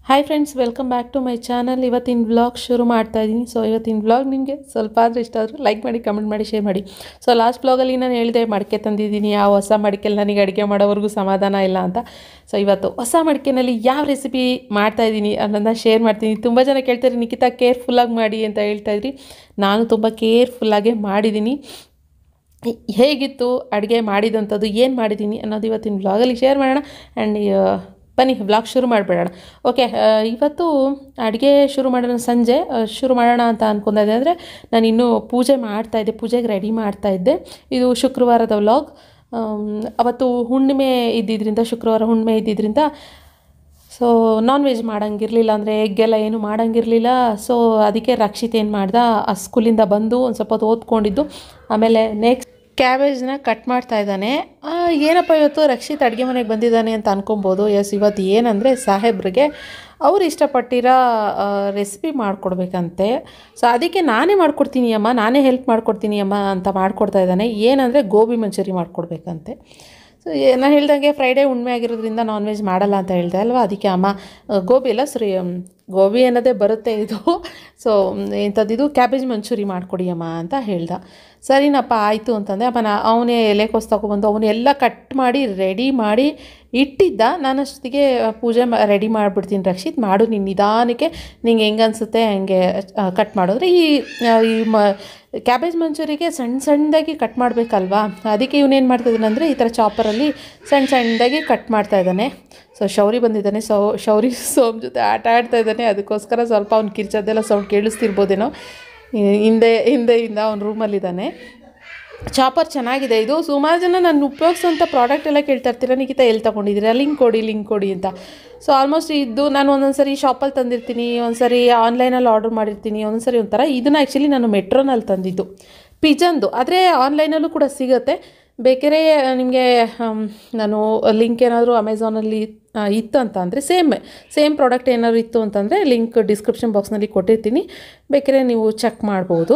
Hi friends welcome back to my channel ಇವತ್ತಿನ vlog ಶುರು ಮಾಡ್ತಾ ಇದ್ದೀನಿ ಸೊ ಇವತ್ತಿನ ವ್ಲಾಗ್ ನಿಮಗೆ ಸ್ವಲ್ಪ ಆದರೂ ಇಷ್ಟ ಆದರೂ ಲೈಕ್ ಮಾಡಿ ಕಮೆಂಟ್ ಮಾಡಿ ಶೇರ್ ಮಾಡಿ ಸೊ ಲಾಸ್ಟ್ ವ್ಲಾಗಲ್ಲಿ ನಾನು ಹೇಳಿದೆ ಮಡಿಕೆ ತಂದಿದ್ದೀನಿ ಯಾವ ಹೊಸ ಮಡಿಕೆಲಿ ನನಗೆ ಅಡುಗೆ ಮಾಡೋವರೆಗೂ ಸಮಾಧಾನ ಇಲ್ಲ ಅಂತ ಸೊ ಇವತ್ತು ಹೊಸ ಮಡಿಕೆನಲ್ಲಿ ಯಾವ ರೆಸಿಪಿ ಮಾಡ್ತಾ ಇದ್ದೀನಿ ಅನ್ನೋದನ್ನ ಶೇರ್ ಮಾಡ್ತೀನಿ ತುಂಬ ಜನ ಕೇಳ್ತಾರೆ ನಿಖಿತಾ ಕೇರ್ಫುಲ್ಲಾಗಿ ಮಾಡಿ ಅಂತ ಹೇಳ್ತಾ ಇದ್ರಿ ನಾನು ತುಂಬ ಕೇರ್ಫುಲ್ಲಾಗೇ ಮಾಡಿದ್ದೀನಿ ಹೇಗಿತ್ತು ಅಡುಗೆ ಮಾಡಿದಂಥದ್ದು ಏನು ಮಾಡಿದ್ದೀನಿ ಅನ್ನೋದು ಇವತ್ತಿನ ವ್ಲಾಗಲ್ಲಿ ಶೇರ್ ಮಾಡೋಣ ಆ್ಯಂಡ್ ಬನ್ನಿ ವ್ಲಾಗ್ ಶುರು ಮಾಡಿಬಿಡೋಣ ಓಕೆ ಇವತ್ತು ಅಡುಗೆ ಶುರು ಮಾಡೋಣ ಸಂಜೆ ಆ, ಶುರು ಮಾಡೋಣ ಅಂತ ಅಂದ್ಕೊಂಡಿದ್ದೆ ಅಂದರೆ ನಾನು ಇನ್ನೂ ಪೂಜೆ ಮಾಡ್ತಾಯಿದ್ದೆ ಪೂಜೆಗೆ ರೆಡಿ ಮಾಡ್ತಾಯಿದ್ದೆ ಇದು ಶುಕ್ರವಾರದ ವ್ಲಾಗ್ ಅವತ್ತು ಹುಣ್ಣಿಮೆ ಇದ್ದಿದ್ದರಿಂದ ಶುಕ್ರವಾರ ಹುಣ್ಣಿಮೆ ಇದ್ದಿದ್ದರಿಂದ ಸೊ ನಾನ್ ವೆಜ್ ಮಾಡೋಂಗಿರಲಿಲ್ಲ ಅಂದರೆ ಎಗ್ಗೆಲ್ಲ ಏನು ಮಾಡೋಂಗಿರಲಿಲ್ಲ ಸೊ ಅದಕ್ಕೆ ರಕ್ಷಿತ್ ಏನು ಮಾಡ್ದ ಆ ಸ್ಕೂಲಿಂದ ಬಂದು ಒಂದು ಸ್ವಲ್ಪ ಹೊತ್ತು ಓದ್ಕೊಂಡಿದ್ದು ಆಮೇಲೆ ನೆಕ್ಸ್ಟ್ ಕ್ಯಾಬೇಜ್ನ ಕಟ್ ಮಾಡ್ತಾ ಇದ್ದಾನೆ ಆ, ಏನಪ್ಪ ಇವತ್ತು ರಕ್ಷಿತ್ ಅಡುಗೆ ಮನೆಗೆ ಬಂದಿದ್ದಾನೆ ಅಂತ ಅನ್ಕೊಬೋದು ಎಸ್ ಇವತ್ತು ಏನಂದರೆ ಸಾಹೇಬ್ರಿಗೆ ಅವ್ರು ಇಷ್ಟಪಟ್ಟಿರೋ ರೆಸಿಪಿ ಮಾಡಿಕೊಡ್ಬೇಕಂತೆ ಸೊ ಅದಕ್ಕೆ ನಾನೇ ಮಾಡ್ಕೊಡ್ತೀನಿ ಅಮ್ಮ ನಾನೇ ಹೆಲ್ಪ್ ಮಾಡ್ಕೊಡ್ತೀನಿ ಅಮ್ಮ ಅಂತ ಮಾಡ್ಕೊಡ್ತಾ ಇದ್ದಾನೆ ಏನಂದರೆ ಗೋಬಿ ಮಂಚೂರಿ ಮಾಡಿಕೊಡ್ಬೇಕಂತೆ ಸೊ ನಾನು ಹೇಳ್ದಂಗೆ ಫ್ರೈಡೇ ಉಣ್ಮೆ ಆಗಿರೋದ್ರಿಂದ ನಾನ್ ವೆಜ್ ಮಾಡಲ್ಲ ಅಂತ ಹೇಳ್ದೆ ಅಲ್ವಾ ಅದಕ್ಕೆ ಅಮ್ಮ ಆ, ಗೋಬಿ ಎಲ್ಲ ಸರಿ ಮ್, ಗೋಬಿ ಅನ್ನೋದೇ ಬರುತ್ತೆ ಇದು ಸೊ ಇಂಥದ್ದಿದು ಕ್ಯಾಬೇಜ್ ಮಂಚೂರಿ ಮಾಡಿಕೊಡಿ ಅಮ್ಮ ಅಂತ ಹೇಳ್ದ ಸರಿನಪ್ಪ ಆಯಿತು ಅಂತಂದೆ ಅಪ್ಪ ನಾ ಅವನೇ ಎಲೆಕೋಸ್ ತೊಗೊಬಂದು ಅವನು ಎಲ್ಲ ಕಟ್ ಮಾಡಿ ರೆಡಿ ಮಾಡಿ ಇಟ್ಟಿದ್ದ ನಾನು ಅಷ್ಟೊತ್ತಿಗೆ ಪೂಜೆ ರೆಡಿ ಮಾಡಿಬಿಡ್ತೀನಿ ರಕ್ಷಿತ್ ಮಾಡು ನೀನು ನಿಧಾನಕ್ಕೆ ನಿಂಗೆ ಹೆಂಗೆ ಅನಿಸುತ್ತೆ ಹಂಗೆ ಕಟ್ ಮಾಡಿದ್ರೆ ಈ ಆ, ಈ ಮ ಕ್ಯಾಬೇಜ್ ಮಂಚೂರಿಗೆ ಸಣ್ಣ ಸಣ್ಣದಾಗಿ ಕಟ್ ಮಾಡಬೇಕಲ್ವಾ ಅದಕ್ಕೆ ಇವನೇನು ಮಾಡ್ತಿದ್ದಾನಂದರೆ ಈ ಥರ ಚಾಪರಲ್ಲಿ ಸಣ್ಣ ಸಣ್ಣದಾಗಿ ಕಟ್ ಮಾಡ್ತಾ ಇದ್ದಾನೆ ಸೊ ಶೌರಿ ಬಂದಿದ್ದಾನೆ ಸೌ ಶೌರಿ ಸೋಮ್ ಜೊತೆ ಆಟ ಆಡ್ತಾ ಇದ್ದಾನೆ ಅದಕ್ಕೋಸ್ಕರ ಸ್ವಲ್ಪ ಅವ್ನು ಕಿರ್ಚೋದೆಲ್ಲ ಸೌಂಡ್ ಕೇಳಿಸ್ತಿರ್ಬೋದೇನೋ ಈ- ಹಿಂದೆ ಹಿಂದೆಯಿಂದ ಅವ್ನು ರೂಮಲ್ಲಿದ್ದಾನೆ ಚಾಪರ್ ಚೆನ್ನಾಗಿದೆ ಇದು ಸುಮಾರು ಜನ ನಾನು ಉಪಯೋಗಿಸೋಂಥ ಪ್ರಾಡಕ್ಟ್ ಎಲ್ಲ ಕೇಳ್ತಾ ಇರ್ತೀರ ನಿಖಿತ ಎಲ್ಲಿ ತೊಗೊಂಡಿದ್ದೀರಾ ಲಿಂಕ್ ಕೊಡಿ ಲಿಂಕ್ ಕೊಡಿ ಅಂತ ಸೊ ಆಲ್ಮೋಸ್ಟ್ ಇದು ನಾನು ಒಂದೊಂದು ಸರಿ ಶಾಪಲ್ಲಿ ತಂದಿರ್ತೀನಿ ಒಂದು ಸರಿ ಆನ್ಲೈನಲ್ಲಿ ಆರ್ಡರ್ ಮಾಡಿರ್ತೀನಿ ಒಂದೊಂದು ಸರಿ ಒಂಥರ ಇದನ್ನು ಆ್ಯಕ್ಚುಲಿ ನಾನು ಮೆಟ್ರೋನಲ್ಲಿ ತಂದಿದ್ದು ಪಿಜನ್ದು ಆದರೆ ಆನ್ಲೈನಲ್ಲೂ ಕೂಡ ಸಿಗುತ್ತೆ ಬೇಕಾದ್ರೆ ನಿಮಗೆ ನಾನು ಲಿಂಕ್ ಏನಾದರೂ ಅಮೆಝಾನಲ್ಲಿ ಇತ್ತು ಅಂತ ಅಂದರೆ ಸೇಮ್ ಸೇಮ್ ಪ್ರಾಡಕ್ಟ್ ಏನಾದ್ರು ಇತ್ತು ಅಂತಂದರೆ ಲಿಂಕ್ ಡಿಸ್ಕ್ರಿಪ್ಷನ್ ಬಾಕ್ಸ್ನಲ್ಲಿ ಕೊಟ್ಟಿರ್ತೀನಿ ಬೇಕಾದ್ರೆ ನೀವು ಚೆಕ್ ಮಾಡ್ಬೋದು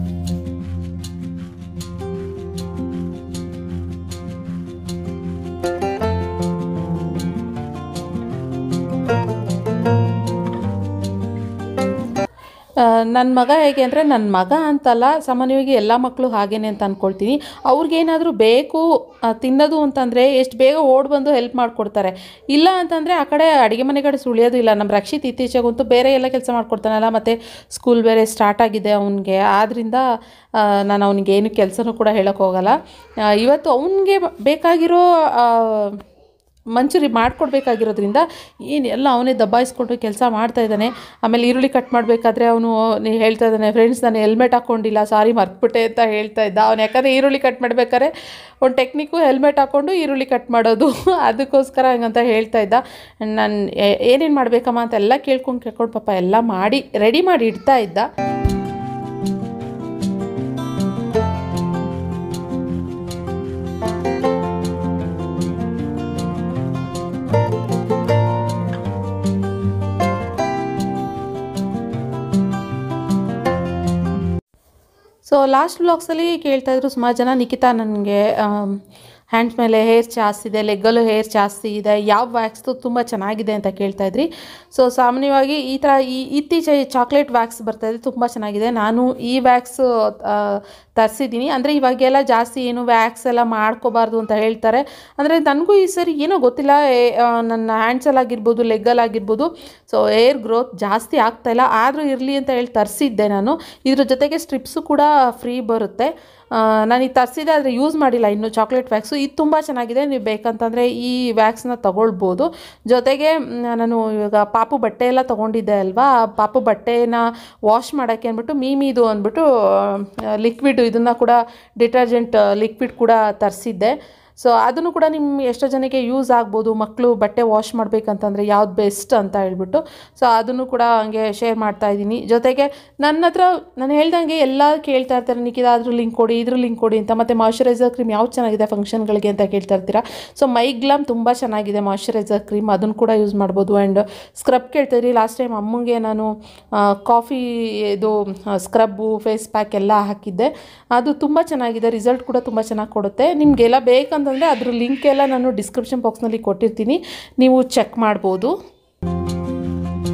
ನನ್ನ ಮಗ ಹೇಗೆ ಅಂದರೆ ನನ್ನ ಮಗ ಅಂತಲ್ಲ ಸಾಮಾನ್ಯವಾಗಿ ಎಲ್ಲ ಮಕ್ಕಳು ಹಾಗೇನೆ ಅಂತ ಅಂದ್ಕೊಳ್ತೀನಿ ಅವ್ರಿಗೇನಾದರೂ ಬೇಕು ಆ, ತಿನ್ನೋದು ಅಂತಂದರೆ ಎಷ್ಟು ಬೇಗ ಓಡ್ ಬಂದು ಹೆಲ್ಪ್ ಮಾಡಿಕೊಡ್ತಾರೆ ಇಲ್ಲ ಅಂತಂದರೆ ಆ ಕಡೆ ಅಡುಗೆ ಮನೆ ಕಡೆ ಸುಳಿಯೋದು ಇಲ್ಲ ನಮ್ಮ ರಕ್ಷಿತ್ ಇತ್ತೀಚೆಗಂತೂ ಬೇರೆ ಎಲ್ಲ ಕೆಲಸ ಮಾಡ್ಕೊಡ್ತಾನಲ್ಲ ಮತ್ತು ಸ್ಕೂಲ್ ಬೇರೆ ಸ್ಟಾರ್ಟ್ ಆಗಿದೆ ಅವನಿಗೆ ಆದ್ದರಿಂದ ನಾನು ಅವನಿಗೆ ಏನು ಕೆಲಸನೂ ಕೂಡ ಹೇಳೋಕ್ಕೆ ಹೋಗಲ್ಲ ಆ, ಇವತ್ತು ಅವನಿಗೆ ಬೇಕಾಗಿರೋ ಆ, ಮಂಚೂರಿ ಮಾಡಿಕೊಡ್ಬೇಕಾಗಿರೋದ್ರಿಂದ ಏನು ಎಲ್ಲ ಅವನೇ ದಬ್ಬಾಯಿಸ್ಕೊಂಡು ಕೆಲಸ ಮಾಡ್ತಾ ಇದ್ದಾನೆ ಆಮೇಲೆ ಈರುಳ್ಳಿ ಕಟ್ ಮಾಡಬೇಕಾದ್ರೆ ಅವನು ಹೇಳ್ತಾ ಇದ್ದಾನೆ ಫ್ರೆಂಡ್ಸ್ ನಾನು ಹೆಲ್ಮೆಟ್ ಹಾಕ್ಕೊಂಡಿಲ್ಲ ಸಾರಿ ಮರ್ತ್ಬಿಟ್ಟೆ ಅಂತ ಹೇಳ್ತಾ ಇದ್ದ ಅವ್ನು ಯಾಕಂದರೆ ಈರುಳ್ಳಿ ಕಟ್ ಮಾಡಬೇಕಾದ್ರೆ ಒಂದು ಟೆಕ್ನಿಕ್ಕು ಹೆಲ್ಮೆಟ್ ಹಾಕ್ಕೊಂಡು ಈರುಳ್ಳಿ ಕಟ್ ಮಾಡೋದು ಅದಕ್ಕೋಸ್ಕರ ಹಂಗಂತ ಹೇಳ್ತಾ ಇದ್ದ ನಾನು ಏನೇನು ಮಾಡಬೇಕಮ್ಮ ಅಂತ ಎಲ್ಲ ಕೇಳ್ಕೊಂಡು ಕೇಳ್ಕೊಂಡು ಪಾಪ ಎಲ್ಲ ಮಾಡಿ ರೆಡಿ ಮಾಡಿ ಇಡ್ತಾ ಇದ್ದ ಸೊ ಲಾಸ್ಟ್ ವ್ಲಾಗ್ಸಲ್ಲಿ ಕೇಳ್ತಾ ಇದ್ರು ಸುಮಾರು ಜನ ನಿಖಿತಾ ನನಗೆ ಹ್ಯಾಂಡ್ಸ್ ಮೇಲೆ ಹೇರ್ ಜಾಸ್ತಿ ಇದೆ ಲೆಗ್ಗಲ್ಲೂ ಹೇರ್ ಜಾಸ್ತಿ ಇದೆ ಯಾವ ವ್ಯಾಕ್ಸ್ದು ತುಂಬ ಚೆನ್ನಾಗಿದೆ ಅಂತ ಕೇಳ್ತಾ ಇದ್ರಿ ಸೊ ಸಾಮಾನ್ಯವಾಗಿ ಈ ಥರ ಈ ಇತ್ತೀಚೆಗೆ ಚಾಕ್ಲೇಟ್ ವ್ಯಾಕ್ಸ್ ಬರ್ತಾ ಇದೆ ತುಂಬ ಚೆನ್ನಾಗಿದೆ ನಾನು ಈ ವ್ಯಾಕ್ಸ್ ತರಿಸಿದ್ದೀನಿ ಅಂದರೆ ಇವಾಗೆಲ್ಲ ಜಾಸ್ತಿ ಏನು ವ್ಯಾಕ್ಸ್ ಎಲ್ಲ ಮಾಡ್ಕೋಬಾರ್ದು ಅಂತ ಹೇಳ್ತಾರೆ ಅಂದರೆ ನನಗೂ ಈ ಸರಿ ಏನೋ ಗೊತ್ತಿಲ್ಲ ಏ- ಆ, ನನ್ನ ಹ್ಯಾಂಡ್ಸಲ್ಲಾಗಿರ್ಬೋದು ಲೆಗ್ಗಲ್ಲಾಗಿರ್ಬೋದು ಸೊ ಏರ್ ಗ್ರೋತ್ ಜಾಸ್ತಿ ಆಗ್ತಾಯಿಲ್ಲ ಆದರೂ ಇರಲಿ ಅಂತ ಹೇಳಿ ತರಿಸಿದ್ದೆ ನಾನು ಇದ್ರ ಜೊತೆಗೆ ಸ್ಟ್ರಿಪ್ಸು ಕೂಡ ಫ್ರೀ ಬರುತ್ತೆ ನಾನು ಇದು ತರಿಸಿದೆ ಆದರೆ ಯೂಸ್ ಮಾಡಿಲ್ಲ ಇನ್ನು ಚಾಕ್ಲೇಟ್ ವ್ಯಾಕ್ಸು ಇದು ತುಂಬ ಚೆನ್ನಾಗಿದೆ ನೀವು ಬೇಕಂತಂದರೆ ಈ ವ್ಯಾಕ್ಸ್ನ ತೊಗೊಳ್ಬೋದು ಜೊತೆಗೆ ಮ್, ನಾನು ಇವಾಗ ಪಾಪು ಬಟ್ಟೆ ಎಲ್ಲ ತೊಗೊಂಡಿದ್ದೆ ಅಲ್ವಾ ಆ ಪಾಪು ಬಟ್ಟೆನ ವಾಶ್ ಮಾಡೋಕ್ಕೆ ಅಂದ್ಬಿಟ್ಟು ಮೀಮಿದು ಅಂದ್ಬಿಟ್ಟು ಲಿಕ್ವಿಡ್ ಇದನ್ನು ಕೂಡ ಡಿಟರ್ಜೆಂಟ್ ಲಿಕ್ವಿಡ್ ಕೂಡ ತರಿಸಿದ್ದೆ ಸೊ ಅದನ್ನು ಕೂಡ ನಿಮ್ಮ ಎಷ್ಟೋ ಜನಕ್ಕೆ ಯೂಸ್ ಆಗ್ಬೋದು ಮಕ್ಕಳು ಬಟ್ಟೆ ವಾಶ್ ಮಾಡಬೇಕಂತಂದರೆ ಯಾವ್ದು ಬೆಸ್ಟ್ ಅಂತ ಹೇಳ್ಬಿಟ್ಟು ಸೊ ಅದನ್ನು ಕೂಡ ಹಂಗೆ ಶೇರ್ ಮಾಡ್ತಾ ಇದ್ದೀನಿ ಜೊತೆಗೆ ನನ್ನ ಹತ್ರ ನಾನು ಹೇಳ್ದಂಗೆ ಎಲ್ಲ ಕೇಳ್ತಾ ಇರ್ತಾರೆ ನಿಖಿತ ಅದ್ರ ಲಿಂಕ್ ಕೊಡಿ ಇದ್ರ ಲಿಂಕ್ ಕೊಡಿ ಅಂತ ಮತ್ತು ಮಾಯ್ಶ್ಚರೈಸರ್ ಕ್ರೀಮ್ ಯಾವ್ದು ಚೆನ್ನಾಗಿದೆ ಫಂಕ್ಷನ್ಗಳಿಗೆ ಅಂತ ಕೇಳ್ತಾ ಇರ್ತೀರಾ ಸೊ ಮೈಗ್ಲಾಮ್ ತುಂಬ ಚೆನ್ನಾಗಿದೆ ಮಾಯ್ಶ್ಚರೈಸರ್ ಕ್ರೀಮ್ ಅದನ್ನು ಕೂಡ ಯೂಸ್ ಮಾಡ್ಬೋದು ಆ್ಯಂಡ್ ಸ್ಕ್ರಬ್ ಕೇಳ್ತಾಯಿದ್ರಿ ಲಾಸ್ಟ್ ಟೈಮ್ ಅಮ್ಮಂಗೆ ನಾನು ಕಾಫಿ ಇದು ಸ್ಕ್ರಬ್ಬು ಫೇಸ್ ಪ್ಯಾಕ್ ಎಲ್ಲ ಹಾಕಿದ್ದೆ ಅದು ತುಂಬ ಚೆನ್ನಾಗಿದೆ ರಿಸಲ್ಟ್ ಕೂಡ ತುಂಬ ಚೆನ್ನಾಗಿ ಕೊಡುತ್ತೆ ನಿಮಗೆಲ್ಲ ಬೇಕಂತಂದರೆ ಅದ್ರ ಲಿಂಕ್ ಎಲ್ಲ ನಾನು ಡಿಸ್ಕ್ರಿಪ್ಷನ್ ಬಾಕ್ಸ್ನಲ್ಲಿ ಕೊಟ್ಟಿರ್ತೀನಿ ನೀವು ಚೆಕ್ ಮಾಡ್ಬೋದು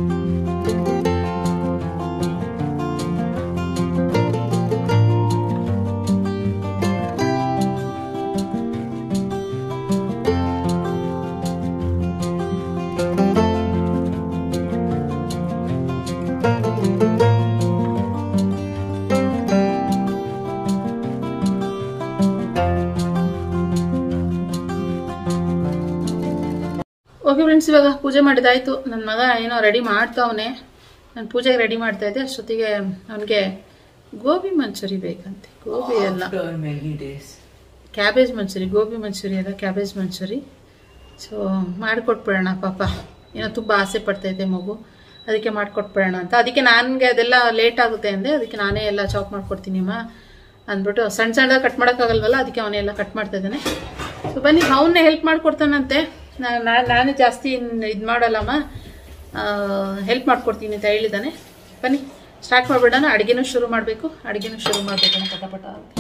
ಓಕೆ ಫ್ರೆಂಡ್ಸ್ ಇವಾಗ ಪೂಜೆ ಮಾಡಿದಾಯ್ತು ನನ್ನ ಮಗ ಏನೋ ರೆಡಿ ಮಾಡ್ತಾವನೆ ನಾನು ಪೂಜೆಗೆ ರೆಡಿ ಮಾಡ್ತಾ ಇದ್ದೆ ಅಷ್ಟೊತ್ತಿಗೆ ಅವನಿಗೆ ಗೋಬಿ ಮಂಚೂರಿ ಬೇಕಂತೆ ಗೋಬಿ ಎಲ್ಲ After many days. Cabbage manchurian gobi manchurian ಅಲ್ಲ ಕ್ಯಾಬೇಜ್ ಮಂಚೂರಿ ಸೊ ಮಾಡಿಕೊಟ್ಬಿಡೋಣ ಪಾಪ ಏನೋ ತುಂಬ ಆಸೆ ಪಡ್ತೈತೆ ಮಗು ಅದಕ್ಕೆ ಮಾಡಿಕೊಟ್ಬಿಡೋಣ ಅಂತ ಅದಕ್ಕೆ ನನಗೆ ಅದೆಲ್ಲ ಲೇಟ್ ಆಗುತ್ತೆ ಅಂದೆ ಅದಕ್ಕೆ ನಾನೇ ಎಲ್ಲ ಚಾಪ್ ಮಾಡ್ಕೊಡ್ತೀನಿ ಅಮ್ಮ ಅಂದ್ಬಿಟ್ಟು ಸಣ್ಣ ಸಣ್ಣದಾಗಿ ಕಟ್ ಮಾಡೋಕ್ಕಾಗಲ್ವಲ್ಲ ಅದಕ್ಕೆ ಅವನ್ನೆಲ್ಲ ಕಟ್ ಮಾಡ್ತಾ ಇದ್ದಾನೆ ಸೊ ಬನ್ನಿ ಅವನ್ನೇ ಹೆಲ್ಪ್ ಮಾಡಿಕೊಡ್ತಾನಂತೆ ನಾನು ನಾನು ಜಾಸ್ತಿ ಇದು ಮಾಡಲ್ಲಮ್ಮ ಹೆಲ್ಪ್ ಮಾಡ್ಕೊಡ್ತೀನಿ ಅಂತ ಹೇಳಿದ್ದಾನೆ ಬನ್ನಿ ಸ್ಟಾರ್ಟ್ ಮಾಡಿಬಿಡೋಣ ಅಡುಗೆನೂ ಶುರು ಮಾಡಬೇಕು ಅಡುಗೆನೂ ಶುರು ಮಾಡಬೇಕು ಪಟ ಪಟ ಅಂತ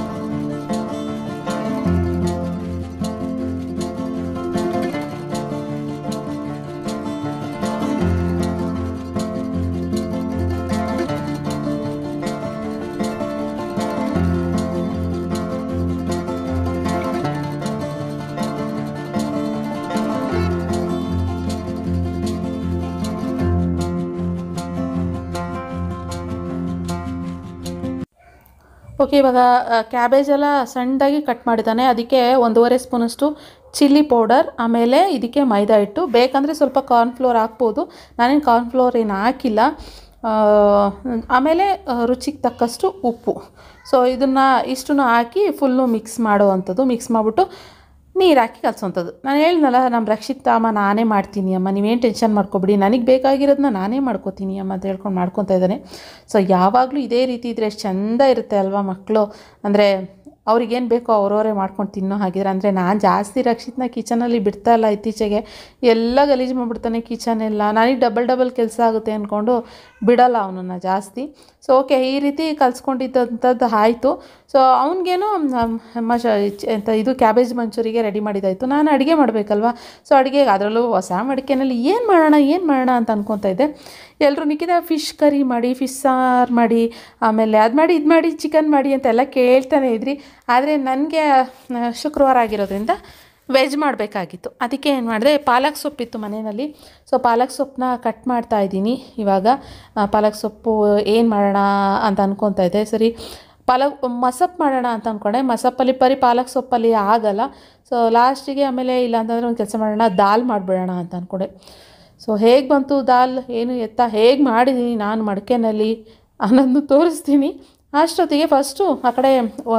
ಓಕೆ ಇವಾಗ ಕ್ಯಾಬೇಜ್ ಎಲ್ಲ ಸಣ್ಣದಾಗಿ ಕಟ್ ಮಾಡಿದ್ದಾನೆ ಅದಕ್ಕೆ ಒಂದೂವರೆ ಸ್ಪೂನಷ್ಟು ಚಿಲ್ಲಿ ಪೌಡರ್ ಆಮೇಲೆ ಇದಕ್ಕೆ ಮೈದಾ ಹಿಟ್ಟು ಬೇಕಂದರೆ ಸ್ವಲ್ಪ ಕಾರ್ನ್ಫ್ಲೋರ್ ಹಾಕ್ಬೋದು ನಾನೇನು ಕಾರ್ನ್ಫ್ಲೋರ್ ಏನು ಹಾಕಿಲ್ಲ ಆ, ಆಮೇಲೆ ಆ, ರುಚಿಗೆ ತಕ್ಕಷ್ಟು ಉಪ್ಪು ಸೊ ಇದನ್ನು ಇಷ್ಟನ್ನು ಹಾಕಿ ಫುಲ್ಲು ಮಿಕ್ಸ್ ಮಾಡೋ ಅಂಥದ್ದು ಮಿಕ್ಸ್ ಮಾಡಿಬಿಟ್ಟು ನೀರು ಹಾಕಿ ಕಲ್ಸೋಂಥದ್ದು ನಾನು ಹೇಳಿದ್ನಲ್ಲ ನಮ್ಮ ರಕ್ಷಿತ ಅಮ್ಮ ನಾನೇ ಮಾಡ್ತೀನಿ ಅಮ್ಮ ನೀವೇನು ಟೆನ್ಷನ್ ಮಾಡ್ಕೊಬಿಡಿ ನನಗೆ ಬೇಕಾಗಿರೋದನ್ನ ನಾನೇ ಮಾಡ್ಕೋತೀನಿ ಅಮ್ಮ ಅಂತ ಹೇಳ್ಕೊಂಡು ಮಾಡ್ಕೊತಾ ಇದ್ದಾನೆ ಸೊ ಯಾವಾಗಲೂ ಇದೇ ರೀತಿ ಇದ್ದರೆ ಎಷ್ಟು ಚೆಂದ ಇರುತ್ತೆ ಅಲ್ವಾ ಮಕ್ಕಳು ಅಂದರೆ ಅವ್ರಿಗೇನು ಬೇಕೋ ಅವ್ರವರೇ ಮಾಡ್ಕೊಂಡು ತಿನ್ನೋ ಹಾಗಿದ್ರೆ ಅಂದರೆ ನಾನು ಜಾಸ್ತಿ ರಕ್ಷಿತ್ನ ಕಿಚನಲ್ಲಿ ಬಿಡ್ತಾ ಇಲ್ಲ ಇತ್ತೀಚೆಗೆ ಎಲ್ಲ ಗಲೀಜು ಮಾಡಿಬಿಡ್ತಾನೆ ಕಿಚನ್ ಎಲ್ಲ ನನಗೆ ಡಬಲ್ ಡಬಲ್ ಕೆಲಸ ಆಗುತ್ತೆ ಅಂದ್ಕೊಂಡು ಬಿಡಲ್ಲ ಅವನನ್ನು ಜಾಸ್ತಿ ಸೊ ಓಕೆ ಈ ರೀತಿ ಕಲ್ಸ್ಕೊಂಡಿದ್ದಂಥದ್ದು ಆಯಿತು ಸೊ ಅವನಿಗೇನು ಮಶ ಎಂತ ಇದು ಕ್ಯಾಬೇಜ್ ಮಂಚೂರಿಗೆ ರೆಡಿ ಮಾಡಿದ್ದಾಯಿತು ನಾನು ಅಡುಗೆ ಮಾಡಬೇಕಲ್ವಾ ಸೊ ಅಡುಗೆಗೆ ಅದರಲ್ಲೂ ಹೊಸ ಮಡಿಕೆನಲ್ಲಿ ಏನು ಮಾಡೋಣ ಏನು ಮಾಡೋಣ ಅಂತ ಅನ್ಕೊತಾ ಇದ್ದೆ ಎಲ್ಲರೂ ನಿಕ್ಕಿದ ಫಿಶ್ ಕರಿ ಮಾಡಿ ಫಿಶ್ ಸಾರು ಮಾಡಿ ಆಮೇಲೆ ಅದು ಮಾಡಿ ಇದು ಮಾಡಿ ಚಿಕನ್ ಮಾಡಿ ಅಂತೆಲ್ಲ ಕೇಳ್ತಾನೆ ಇದ್ರಿ ಆದರೆ ನನಗೆ ಶುಕ್ರವಾರ ಆಗಿರೋದ್ರಿಂದ ವೆಜ್ ಮಾಡಬೇಕಾಗಿತ್ತು ಅದಕ್ಕೆ ಏನು ಮಾಡಿದೆ ಪಾಲಕ್ ಸೊಪ್ಪಿತ್ತು ಮನೆಯಲ್ಲಿ ಸೊ ಪಾಲಕ್ ಸೊಪ್ಪನ್ನ ಕಟ್ ಮಾಡ್ತಾ ಇದ್ದೀನಿ ಇವಾಗ ಆ, ಪಾಲಕ್ ಸೊಪ್ಪು ಏನು ಮಾಡೋಣ ಅಂತ ಅನ್ಕೊತಾ ಇದ್ದೆ ಸರಿ ಪಾಲಕ್ ಮಸಪ್ ಮಾಡೋಣ ಅಂತ ಅಂದ್ಕೊಂಡೆ ಮಸಪ್ಪಲ್ಲಿ ಬರೀ ಪಾಲಕ್ ಸೊಪ್ಪಲ್ಲಿ ಆಗಲ್ಲ ಸೊ ಲಾಸ್ಟಿಗೆ ಆಮೇಲೆ ಇಲ್ಲ ಅಂತಂದರೆ ಒಂದು ಕೆಲಸ ಮಾಡೋಣ ದಾಲ್ ಮಾಡಿಬಿಡೋಣ ಅಂತ ಅಂದ್ಕೊಂಡೆ ಸೊ ಹೇಗೆ ಬಂತು ದಾಲ್ ಏನು ಎತ್ತ ಹೇಗೆ ಮಾಡಿದ್ದೀನಿ ನಾನು ಮಡಿಕೆನಲ್ಲಿ ಅನ್ನೋದನ್ನು ತೋರಿಸ್ತೀನಿ ಅಷ್ಟೊತ್ತಿಗೆ ಫಸ್ಟು ಆ ಕಡೆ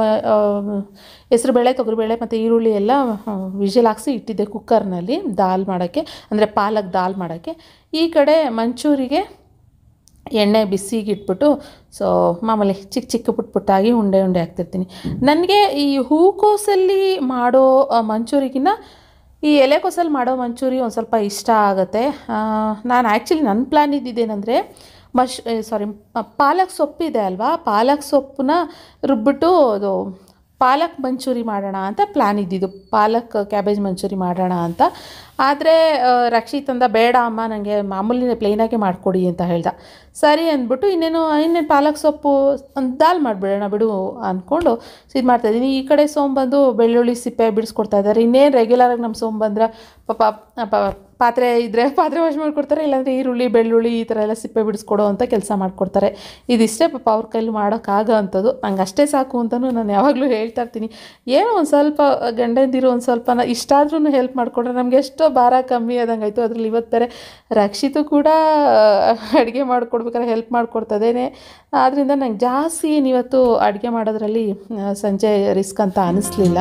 ಹೆಸರುಬೇಳೆ ತೊಗರಿಬೇಳೆ ಮತ್ತು ಈರುಳ್ಳಿ ಎಲ್ಲ ವಿಜಿಲ್ ಹಾಕ್ಸಿ ಇಟ್ಟಿದ್ದೆ ಕುಕ್ಕರ್ನಲ್ಲಿ ದಾಲ್ ಮಾಡೋಕ್ಕೆ ಅಂದರೆ ಪಾಲಕ್ ದಾಲ್ ಮಾಡೋಕ್ಕೆ ಈ ಕಡೆ ಮಂಚೂರಿಗೆ ಎಣ್ಣೆ ಬಿಸಿಗೆ ಇಟ್ಬಿಟ್ಟು ಸೊ ಮಾಮೂಲಿ ಚಿಕ್ಕ ಚಿಕ್ಕ ಪುಟ್ಟ ಪುಟ್ಟಾಗಿ ಉಂಡೆ ಉಂಡೆ ಹಾಕ್ತಿರ್ತೀನಿ ನನಗೆ ಈ ಹೂಕೋಸಲ್ಲಿ ಮಾಡೋ ಆ, ಮಂಚೂರಿಗಿನ್ನ ಈ ಎಲೆಕೋಸಲ್ಲಿ ಮಾಡೋ ಮಂಚೂರಿ ಒಂದು ಸ್ವಲ್ಪ ಇಷ್ಟ ಆಗುತ್ತೆ ಆ, ನಾನು ಆ್ಯಕ್ಚುಲಿ ನನ್ನ ಪ್ಲ್ಯಾನ್ ಇದ್ದಿದ್ದೇನೆಂದರೆ ಮಶ್ ಸಾರಿ ಪಾಲಕ್ ಸೊಪ್ಪಿದೆ ಅಲ್ವಾ ಪಾಲಕ್ ಸೊಪ್ಪನ್ನ ರುಬ್ಬಿಟ್ಟು ಅದು ಪಾಲಕ್ ಮಂಚೂರಿ ಮಾಡೋಣ ಅಂತ ಪ್ಲ್ಯಾನ್ ಇದ್ದಿದ್ದು ಪಾಲಕ್ ಕ್ಯಾಬೇಜ್ ಮಂಚೂರಿ ಮಾಡೋಣ ಅಂತ ಆದರೆ ರಕ್ಷಿತ್ ಅಂದ ಬೇಡ ಅಮ್ಮ ನನಗೆ ಮಾಮೂಲಿ ಪ್ಲೇನಾಗೆ ಮಾಡಿಕೊಡಿ ಅಂತ ಹೇಳ್ದ ಸರಿ ಅಂದ್ಬಿಟ್ಟು ಇನ್ನೇನು ಇನ್ನೇನು ಪಾಲಕ್ ಸೊಪ್ಪು ಒಂದು ದಾಲ್ ಮಾಡಿಬಿಡೋಣ ಬಿಡು ಅಂದ್ಕೊಂಡು ಇದು ಮಾಡ್ತಾಯಿದ್ದೀನಿ ಈ ಕಡೆ ಸೋಂಬಂದು ಬೆಳ್ಳುಳ್ಳಿ ಸಿಪ್ಪೆ ಬಿಡಿಸ್ಕೊಡ್ತಾ ಇದ್ದಾರೆ ಇನ್ನೇನು ರೆಗ್ಯುಲರಾಗಿ ನಮ್ಮ ಸೋಂಬಂದ್ರೆ ಪಾಪ ಪ- ಪಾತ್ರೆ ಇದ್ದರೆ ಪಾತ್ರೆ ವಾಶ್ ಮಾಡಿಕೊಡ್ತಾರೆ ಇಲ್ಲಾಂದರೆ ಈರುಳ್ಳಿ ಬೆಳ್ಳುಳ್ಳಿ ಈ ಥರ ಎಲ್ಲ ಸಿಪ್ಪೆ ಬಿಡಿಸ್ಕೊಡೋ ಅಂತ ಕೆಲಸ ಮಾಡಿಕೊಡ್ತಾರೆ ಇದಿಷ್ಟೇ ಪಾಪ ಅವ್ರ ಕೈಲಿ ಮಾಡೋಕ್ಕಾಗೋ ಅಂಥದ್ದು ನಂಗೆ ಅಷ್ಟೇ ಸಾಕು ಅಂತಲೂ ನಾನು ಯಾವಾಗಲೂ ಹೇಳ್ತಾ ಇರ್ತೀನಿ ಏನೋ ಒಂದು ಸ್ವಲ್ಪ ಗಂಡಂದಿರು ಒಂದು ಸ್ವಲ್ಪ ಇಷ್ಟಾದ್ರೂ ಹೆಲ್ಪ್ ಮಾಡಿಕೊಟ್ರೆ ನಮಗೆ ಎಷ್ಟೋ ಭಾರ ಕಮ್ಮಿ ಆದಂಗೆ ಆಯಿತು ಅದ್ರಲ್ಲಿ ಇವತ್ತು ಬೇರೆ ರಕ್ಷಿತು ಕೂಡ ಅಡುಗೆ ಮಾಡಿಕೊಡ್ಬೇಕಾದ್ರೆ ಹೆಲ್ಪ್ ಮಾಡಿಕೊಡ್ತದೇನೆ ಆದ್ದರಿಂದ ನಂಗೆ ಜಾಸ್ತಿ ಏನಿವತ್ತು ಅಡುಗೆ ಮಾಡೋದ್ರಲ್ಲಿ ಆ, ಸಂಜೆ ರಿಸ್ಕ್ ಅಂತ ಅನ್ನಿಸ್ಲಿಲ್ಲ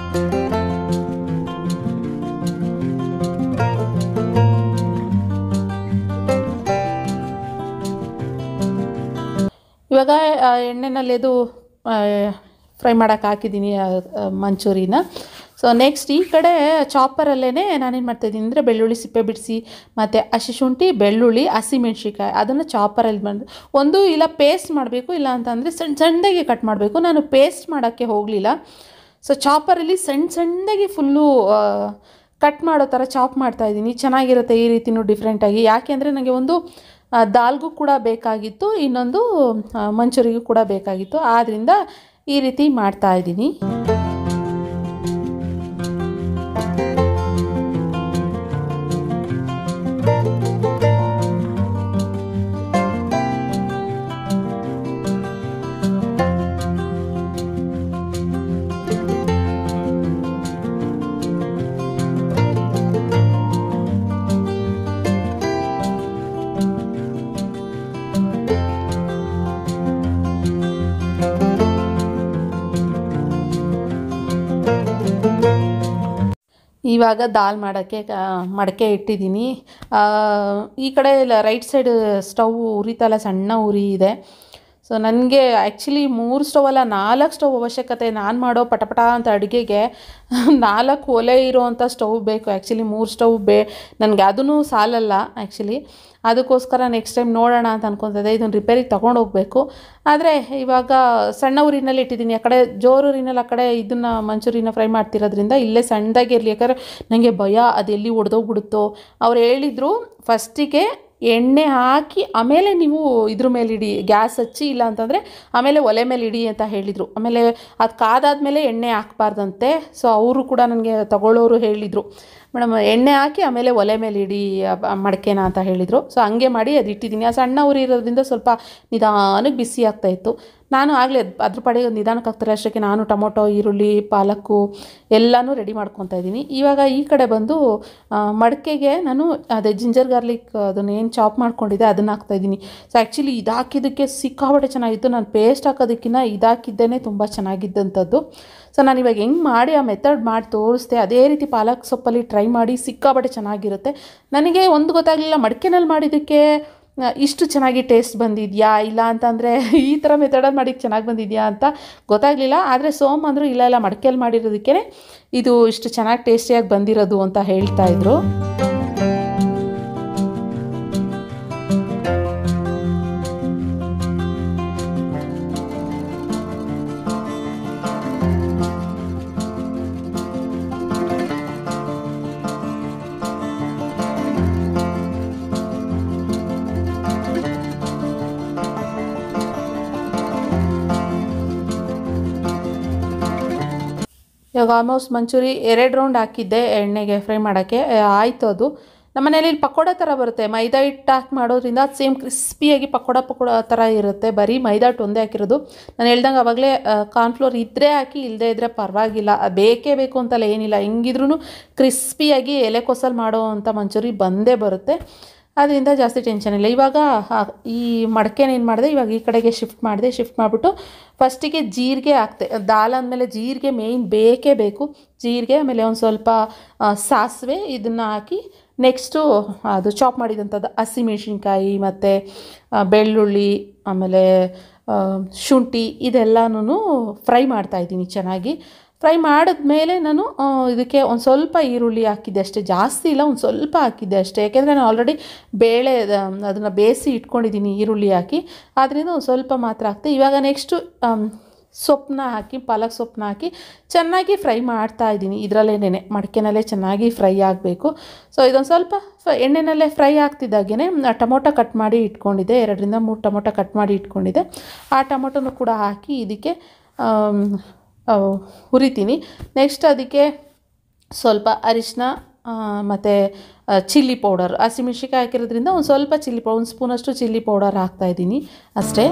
ಇವಾಗ ಆ, ಎಣ್ಣೆನಲ್ಲಿ ಅದು ಫ್ರೈ ಮಾಡೋಕೆ ಹಾಕಿದ್ದೀನಿ ಆ, ಆ, ಮಂಚೂರಿನ ಸೊ ನೆಕ್ಸ್ಟ್ ಈ ಕಡೆ ಚಾಪರಲ್ಲೇ ನಾನೇನು ಮಾಡ್ತಾಯಿದ್ದೀನಿ ಅಂದರೆ ಬೆಳ್ಳುಳ್ಳಿ ಸಿಪ್ಪೆ ಬಿಡಿಸಿ ಮತ್ತು ಹಸಿ ಶುಂಠಿ ಬೆಳ್ಳುಳ್ಳಿ ಹಸಿಮೆಣ್ಸಿಕಾಯಿ ಅದನ್ನು ಚಾಪರಲ್ಲಿ ಬಂದು ಒಂದು ಇಲ್ಲ ಪೇಸ್ಟ್ ಮಾಡಬೇಕು ಇಲ್ಲ ಅಂತಂದರೆ ಸಣ್ಣ ಸಣ್ಣದಾಗಿ ಕಟ್ ಮಾಡಬೇಕು ನಾನು ಪೇಸ್ಟ್ ಮಾಡೋಕ್ಕೆ ಹೋಗಲಿಲ್ಲ ಸೊ ಚಾಪರಲ್ಲಿ ಸಣ್ಣ ಸಣ್ಣದಾಗಿ ಫುಲ್ಲು ಕಟ್ ಮಾಡೋ ಥರ ಚಾಪ್ ಮಾಡ್ತಾ ಇದ್ದೀನಿ ಚೆನ್ನಾಗಿರುತ್ತೆ ಈ ರೀತಿನೂ ಡಿಫ್ರೆಂಟಾಗಿ ಯಾಕೆ ಅಂದರೆ ನನಗೆ ಒಂದು ಆ, ದಾಲ್ಗೂ ಕೂಡ ಬೇಕಾಗಿತ್ತು ಇನ್ನೊಂದು ಆ, ಮಂಚೂರಿಗೂ ಕೂಡ ಬೇಕಾಗಿತ್ತು ಆದ್ದರಿಂದ ಈ ರೀತಿ ಮಾಡ್ತಾ ಇದ್ದೀನಿ ಇವಾಗ ದಾಲ್ ಮಾಡೋಕ್ಕೆ ಕ- ಮಡಕೆ ಇಟ್ಟಿದ್ದೀನಿ ಆ, ಈ ಕಡೆ ರೈಟ್ ಸೈಡ್ ಸ್ಟವ್ ಉರಿತಲ್ಲ ಸಣ್ಣ ಉರಿ ಇದೆ ಸೊ ನನಗೆ ಆ್ಯಕ್ಚುಲಿ ಮೂರು ಸ್ಟವ್ ಅಲ್ಲ ನಾಲ್ಕು ಸ್ಟವ್ ಅವಶ್ಯಕತೆ ನಾನು ಮಾಡೋ ಪಟಪಟ ಅಂತ ಅಡುಗೆಗೆ ನಾಲ್ಕು ಒಲೆ ಇರೋವಂಥ ಸ್ಟವ್ ಬೇಕು ಆ್ಯಕ್ಚುಲಿ ಮೂರು ಸ್ಟವ್ ಬೇ ನನಗೆ ಅದೂ ಸಾಲಲ್ಲ ಆ್ಯಕ್ಚುಲಿ ಅದಕ್ಕೋಸ್ಕರ ನೆಕ್ಸ್ಟ್ ಟೈಮ್ ನೋಡೋಣ ಅಂತ ಅನ್ಕೊತಿದ್ದೆ ಇದನ್ನು ರಿಪೇರಿಗೆ ತೊಗೊಂಡು ಹೋಗಬೇಕು ಆದರೆ ಇವಾಗ ಸಣ್ಣ ಊರಿನಲ್ಲಿ ಇಟ್ಟಿದ್ದೀನಿ ಆ ಕಡೆ ಜೋರು ಊರಿನಲ್ಲಿ ಆ ಕಡೆ ಇದನ್ನು ಮಂಚೂರಿನ ಫ್ರೈ ಮಾಡ್ತಿರೋದ್ರಿಂದ ಇಲ್ಲೇ ಸಣ್ಣದಾಗಿ ಇರಲಿ ಯಾಕಂದರೆ ನನಗೆ ಭಯ ಅದೆಲ್ಲಿ ಒಡೆದೋಗ್ಬಿಡುತ್ತೋ ಅವ್ರು ಹೇಳಿದರು ಫಸ್ಟಿಗೆ ಎಣ್ಣೆ ಹಾಕಿ ಆಮೇಲೆ ನೀವು ಇದ್ರ ಮೇಲೆ ಇಡಿ ಗ್ಯಾಸ್ ಹಚ್ಚಿ ಇಲ್ಲ ಅಂತಂದರೆ ಆಮೇಲೆ ಒಲೆ ಮೇಲೆ ಇಡಿ ಅಂತ ಹೇಳಿದರು ಆಮೇಲೆ ಅದು ಕಾದಾದ್ಮೇಲೆ ಎಣ್ಣೆ ಹಾಕ್ಬಾರ್ದಂತೆ ಸೊ ಅವರು ಕೂಡ ನನಗೆ ತಗೊಳ್ಳೋರು ಹೇಳಿದರು ಮೇಡಮ್ ಎಣ್ಣೆ ಹಾಕಿ ಆಮೇಲೆ ಒಲೆ ಮೇಲೆ ಇಡಿ ಆ ಬ- ಮಡಕೆನ ಅಂತ ಹೇಳಿದರು ಸೊ ಹಂಗೆ ಮಾಡಿ ಅದು ಇಟ್ಟಿದ್ದೀನಿ ಆ ಸಣ್ಣ ಉರಿ ಇರೋದ್ರಿಂದ ಸ್ವಲ್ಪ ನಿಧಾನಕ್ಕೆ ಬಿಸಿ ಆಗ್ತಾಯಿತ್ತು ನಾನು ಆಗಲೇ ಅದ್ರ ಪಡೆಗೆ ನಿಧಾನಕ್ಕೆ ಆಗ್ತಾರೆ ಅಷ್ಟಕ್ಕೆ ನಾನು ಟೊಮೊಟೊ ಈರುಳ್ಳಿ ಪಾಲಕ್ಕು ಎಲ್ಲನೂ ರೆಡಿ ಮಾಡ್ಕೊತಾ ಇದ್ದೀನಿ ಇವಾಗ ಈ ಕಡೆ ಬಂದು ಆ, ಮಡಕೆಗೆ ನಾನು ಅದೇ ಜಿಂಜರ್ ಗಾರ್ಲಿಕ್ ಅದನ್ನು ಏನು ಚಾಪ್ ಮಾಡ್ಕೊಂಡಿದ್ದೆ ಅದನ್ನು ಹಾಕ್ತಾಯಿದ್ದೀನಿ ಸೊ ಆ್ಯಕ್ಚುಲಿ ಇದು ಹಾಕಿದ್ದಕ್ಕೆ ಸಿಕ್ಕಾಪಟ್ಟೆ ಚೆನ್ನಾಗಿತ್ತು ನಾನು ಪೇಸ್ಟ್ ಹಾಕೋದಕ್ಕಿಂತ ಇದು ಹಾಕಿದ್ದೇನೆ ತುಂಬ ಚೆನ್ನಾಗಿದ್ದಂಥದ್ದು ಸೊ ನಾನು ಇವಾಗ ಹೆಂಗೆ ಮಾಡಿ ಆ ಮೆಥಡ್ ಮಾಡಿ ತೋರಿಸ್ದೆ ಅದೇ ರೀತಿ ಪಾಲಕ್ ಸೊಪ್ಪಲ್ಲಿ ಟ್ರೈ ಮಾಡಿ ಸಿಕ್ಕಾಪಟ್ಟೆ ಚೆನ್ನಾಗಿರುತ್ತೆ ನನಗೆ ಒಂದು ಗೊತ್ತಾಗಲಿಲ್ಲ ಮಡಿಕೆನಲ್ಲಿ ಮಾಡಿದ್ದಕ್ಕೆ ಆ, ಇಷ್ಟು ಚೆನ್ನಾಗಿ ಟೇಸ್ಟ್ ಬಂದಿದೆಯಾ ಇಲ್ಲ ಅಂತಂದರೆ ಈ ಥರ ಮೆಥಡಲ್ಲಿ ಮಾಡಿ ಚೆನ್ನಾಗಿ ಬಂದಿದೆಯಾ ಅಂತ ಗೊತ್ತಾಗಲಿಲ್ಲ ಆದರೆ ಸೋಮ್ ಅಂದರು ಇಲ್ಲ ಇಲ್ಲ ಮಡಿಕೆಯಲ್ಲಿ ಮಾಡಿರೋದಕ್ಕೆ ಇದು ಇಷ್ಟು ಚೆನ್ನಾಗಿ ಟೇಸ್ಟಿಯಾಗಿ ಬಂದಿರೋದು ಅಂತ ಹೇಳ್ತಾ ಇದ್ರು ಇವಾಗ ಆಲ್ಮೋಸ್ಟ್ ಮಂಚೂರಿ ಎರಡು ರೌಂಡ್ ಹಾಕಿದ್ದೆ ಎಣ್ಣೆಗೆ ಫ್ರೈ ಮಾಡೋಕ್ಕೆ ಆಯಿತು ಅದು ನಮ್ಮ ಮನೇಲಿ ಇಲ್ಲಿ ಪಕೋಡ ಥರ ಬರುತ್ತೆ ಮೈದಾ ಹಿಟ್ಟು ಹಾಕಿ ಮಾಡೋದ್ರಿಂದ ಅದು ಸೇಮ್ ಕ್ರಿಸ್ಪಿಯಾಗಿ ಪಕೋಡ ಪಕೋಡ ಥರ ಇರುತ್ತೆ ಬರೀ ಮೈದಾ ಹಿಟ್ಟು ಒಂದೇ ಹಾಕಿರೋದು ನಾನು ಹೇಳ್ದಂಗೆ ಆವಾಗಲೇ ಕಾರ್ನ್ಫ್ಲೋರ್ ಇದ್ದರೆ ಹಾಕಿ ಇಲ್ಲದೇ ಇದ್ದರೆ ಪರವಾಗಿಲ್ಲ ಅದು ಬೇಕೇ ಬೇಕು ಅಂತಲ್ಲ ಏನಿಲ್ಲ ಹೆಂಗಿದ್ರೂ ಕ್ರಿಸ್ಪಿಯಾಗಿ ಎಲೆಕೋಸಲ್ಲಿ ಮಾಡೋ ಅಂಥ ಮಂಚೂರಿ ಬಂದೇ ಬರುತ್ತೆ ಅದರಿಂದ ಜಾಸ್ತಿ ಟೆನ್ಷನ್ ಇಲ್ಲ ಇವಾಗ ಆ- ಈ ಮಡಕೆನ ಏನು ಮಾಡಿದೆ ಇವಾಗ ಈ ಕಡೆಗೆ ಶಿಫ್ಟ್ ಮಾಡಿದೆ ಶಿಫ್ಟ್ ಮಾಡಿಬಿಟ್ಟು ಫಸ್ಟಿಗೆ ಜೀರಿಗೆ ಹಾಕ್ತೆ ದಾಲ್ ಅಂದಮೇಲೆ ಜೀರಿಗೆ ಮೇಯ್ನ್ ಬೇಕೇ ಬೇಕು ಜೀರಿಗೆ ಆಮೇಲೆ ಒಂದು ಸ್ವಲ್ಪ ಆ, ಸಾಸಿವೆ ಇದನ್ನು ಹಾಕಿ ನೆಕ್ಸ್ಟು ಅದು ಚಾಪ್ ಮಾಡಿದಂಥದ್ದು ಹಸಿಮೆಣ್ಸಿನ್ಕಾಯಿ ಮತ್ತು ಬೆಳ್ಳುಳ್ಳಿ ಆಮೇಲೆ ಆ, ಶುಂಠಿ ಇದೆಲ್ಲನೂ ಫ್ರೈ ಮಾಡ್ತಾಯಿದ್ದೀನಿ ಚೆನ್ನಾಗಿ ಫ್ರೈ ಮಾಡಿದ್ಮೇಲೆ ನಾನು ಆ, ಇದಕ್ಕೆ ಒಂದು ಸ್ವಲ್ಪ ಈರುಳ್ಳಿ ಹಾಕಿದ್ದೆ ಅಷ್ಟೇ ಜಾಸ್ತಿ ಇಲ್ಲ ಒಂದು ಸ್ವಲ್ಪ ಹಾಕಿದ್ದೆ ಅಷ್ಟೇ ಯಾಕೆಂದರೆ ನಾನು ಆಲ್ರೆಡಿ ಬೇಳೆ ಅದನ್ನು ಬೇಯಿಸಿ ಇಟ್ಕೊಂಡಿದ್ದೀನಿ ಈರುಳ್ಳಿ ಹಾಕಿ ಆದ್ದರಿಂದ ಒಂದು ಸ್ವಲ್ಪ ಮಾತ್ರ ಹಾಕ್ತೆ ಇವಾಗ ನೆಕ್ಸ್ಟು ಸೊಪ್ಪನ್ನ ಹಾಕಿ ಪಾಲಕ್ ಸೊಪ್ಪನ್ನ ಹಾಕಿ ಚೆನ್ನಾಗಿ ಫ್ರೈ ಮಾಡ್ತಾ ಇದ್ದೀನಿ ಇದರಲ್ಲೇನೆ ಮಡಕೆನಲ್ಲೇ ಚೆನ್ನಾಗಿ ಫ್ರೈ ಆಗಬೇಕು ಸೊ ಇದೊಂದು ಸ್ವಲ್ಪ ಫ ಎಣ್ಣೆನಲ್ಲೇ ಫ್ರೈ ಆಗ್ತಿದ್ದಾಗೇ ಟೊಮೊಟೊ ಕಟ್ ಮಾಡಿ ಇಟ್ಕೊಂಡಿದ್ದೆ ಎರಡರಿಂದ ಮೂರು ಟೊಮೊಟೊ ಕಟ್ ಮಾಡಿ ಇಟ್ಕೊಂಡಿದ್ದೆ ಆ ಟೊಮೊಟೊನು ಕೂಡ ಹಾಕಿ ಇದಕ್ಕೆ ಆಮ್, ಆ, ಹುರಿತೀನಿ ನೆಕ್ಸ್ಟ್ ಅದಕ್ಕೆ ಸ್ವಲ್ಪ ಅರಿಶಿನ ಮತ್ತು ಚಿಲ್ಲಿ ಪೌಡರ್ ಹಸಿಮೆಣ್ಸಿಕಾಯಿ ಹಾಕಿರೋದ್ರಿಂದ ಒಂದು ಸ್ವಲ್ಪ ಚಿಲ್ಲಿ ಪೌಡರ್ ಒಂದು ಸ್ಪೂನಷ್ಟು ಚಿಲ್ಲಿ ಪೌಡರ್ ಹಾಕ್ತಾಯಿದ್ದೀನಿ ಅಷ್ಟೇ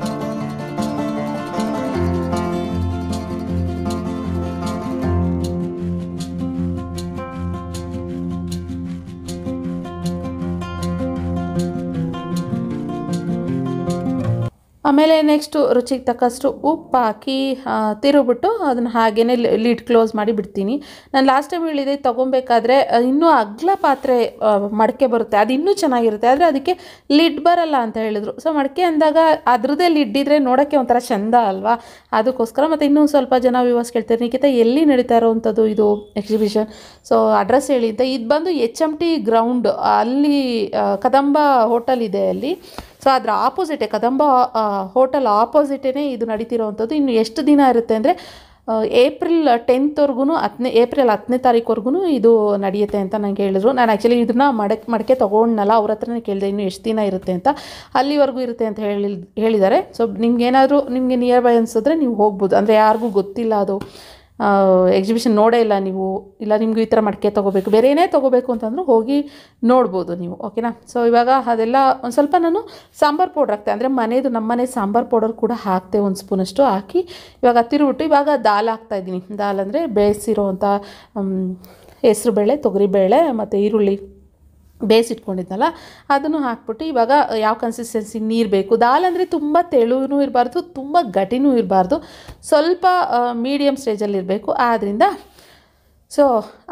ಆಮೇಲೆ ನೆಕ್ಸ್ಟು ರುಚಿಗೆ ತಕ್ಕಷ್ಟು ಉಪ್ಪು ಹಾಕಿ ಆ, ತಿರುಗ್ಬಿಟ್ಟು ಅದನ್ನು ಹಾಗೇ ಲಿಡ್ ಕ್ಲೋಸ್ ಮಾಡಿ ಬಿಡ್ತೀನಿ ನಾನು ಲಾಸ್ಟ್ ಟೈಮ್ ಹೇಳಿದೆ ತೊಗೊಬೇಕಾದ್ರೆ ಆ, ಇನ್ನೂ ಅಗ್ಲ ಪಾತ್ರೆ ಆ, ಮಡಕೆ ಬರುತ್ತೆ ಅದು ಇನ್ನೂ ಚೆನ್ನಾಗಿರುತ್ತೆ ಆದರೆ ಅದಕ್ಕೆ ಲಿಡ್ ಬರಲ್ಲ ಅಂತ ಹೇಳಿದ್ರು ಸೊ ಮಡಕೆ ಅಂದಾಗ ಅದ್ರದ್ದೇ ಲಿಡ್ ಇದ್ದರೆ ನೋಡೋಕ್ಕೆ ಒಂಥರ ಚೆಂದ ಅಲ್ವಾ ಅದಕ್ಕೋಸ್ಕರ ಮತ್ತು ಇನ್ನೂ ಸ್ವಲ್ಪ ಜನ ವ್ಯೂವರ್ಸ್ ಕೇಳ್ತಾರೆ ನಿಖಿತ ಎಲ್ಲಿ ನಡೀತಾ ಇರೋವಂಥದ್ದು ಇದು ಎಕ್ಸಿಬಿಷನ್ ಸೊ ಅಡ್ರೆಸ್ ಹೇಳಿ ಅಂತ ಇದು ಬಂದು ಎಚ್ ಎಮ್ ಟಿ ಗ್ರೌಂಡ್ ಅಲ್ಲಿ ಆ, ಕದಂಬ ಹೋಟೆಲ್ ಇದೆ ಅಲ್ಲಿ ಸೊ ಅದರ ಆಪೋಸಿಟೇ ಕದಂಬ ಹೋಟೆಲ್ ಆಪೋಸಿಟೇ ಇದು ನಡೀತಿರೋವಂಥದ್ದು ಇನ್ನು ಎಷ್ಟು ದಿನ ಇರುತ್ತೆ ಅಂದರೆ ಏಪ್ರಿಲ್ ಟೆಂತ್ವರೆಗೂ ಹತ್ತನೇ ಏಪ್ರಿಲ್ ಹತ್ತನೇ ತಾರೀಕುವರೆಗೂ ಇದು ನಡೆಯುತ್ತೆ ಅಂತ ನಂಗೆ ಹೇಳಿದ್ರು ನಾನು ಆ್ಯಕ್ಚುಲಿ ಇದನ್ನ ಮಡಕೆ ಮಡಕೆ ತೊಗೊಂಡ್ನಲ್ಲ ಅವ್ರ ಹತ್ರನೇ ಕೇಳಿದೆ ಇನ್ನು ಎಷ್ಟು ದಿನ ಇರುತ್ತೆ ಅಂತ ಅಲ್ಲಿವರೆಗೂ ಇರುತ್ತೆ ಅಂತ ಹೇಳಿ ಹೇಳಿದ್ದಾರೆ ಸೊ ನಿಮ್ಗೆ ಏನಾದರೂ ನಿಮಗೆ ನಿಯರ್ ಬೈ ಅನಿಸಿದ್ರೆ ನೀವು ಹೋಗ್ಬೋದು ಅಂದರೆ ಯಾರಿಗೂ ಗೊತ್ತಿಲ್ಲ ಅದು ಎಕ್ಸಿಬಿಷನ್ ನೋಡೇ ಇಲ್ಲ ನೀವು ಇಲ್ಲ ನಿಮಗೂ ಈ ಥರ ಮಡಕೆ ತೊಗೋಬೇಕು ಬೇರೆ ಏನೇ ತೊಗೋಬೇಕು ಅಂತಂದ್ರೂ ಹೋಗಿ ನೋಡ್ಬೋದು ನೀವು ಓಕೆನಾ ಸೊ ಇವಾಗ ಅದೆಲ್ಲ ಒಂದು ಸ್ವಲ್ಪ ನಾನು ಸಾಂಬಾರು ಪೌಡ್ರ್ ಹಾಕ್ತೆ ಅಂದರೆ ಮನೇದು ನಮ್ಮ ಮನೆ ಸಾಂಬಾರು ಪೌಡರ್ ಕೂಡ ಹಾಕ್ತೆ ಒಂದು ಸ್ಪೂನಷ್ಟು ಹಾಕಿ ಇವಾಗ ತಿರುಬಿಟ್ಟು ಇವಾಗ ದಾಲ್ ಹಾಕ್ತಾಯಿದ್ದೀನಿ ದಾಲ್ ಅಂದರೆ ಬೇಯಿಸಿರೋವಂಥ ಹೆಸರುಬೇಳೆ ತೊಗರಿಬೇಳೆ ಮತ್ತು ಈರುಳ್ಳಿ ಬೇಯಿಸಿಟ್ಕೊಂಡಿದ್ನಲ್ಲ ಅದನ್ನು ಹಾಕ್ಬಿಟ್ಟು ಇವಾಗ ಯಾವ ಕನ್ಸಿಸ್ಟೆನ್ಸಿ ನೀರು ಬೇಕು ದಾಲ್ ಅಂದರೆ ತುಂಬ ತೆಳುವೂ ಇರಬಾರ್ದು ತುಂಬ ಗಟ್ಟಿನೂ ಇರಬಾರ್ದು ಸ್ವಲ್ಪ ಮೀಡಿಯಮ್ ಸ್ಟೇಜಲ್ಲಿ ಇರಬೇಕು ಆದ್ದರಿಂದ ಸೊ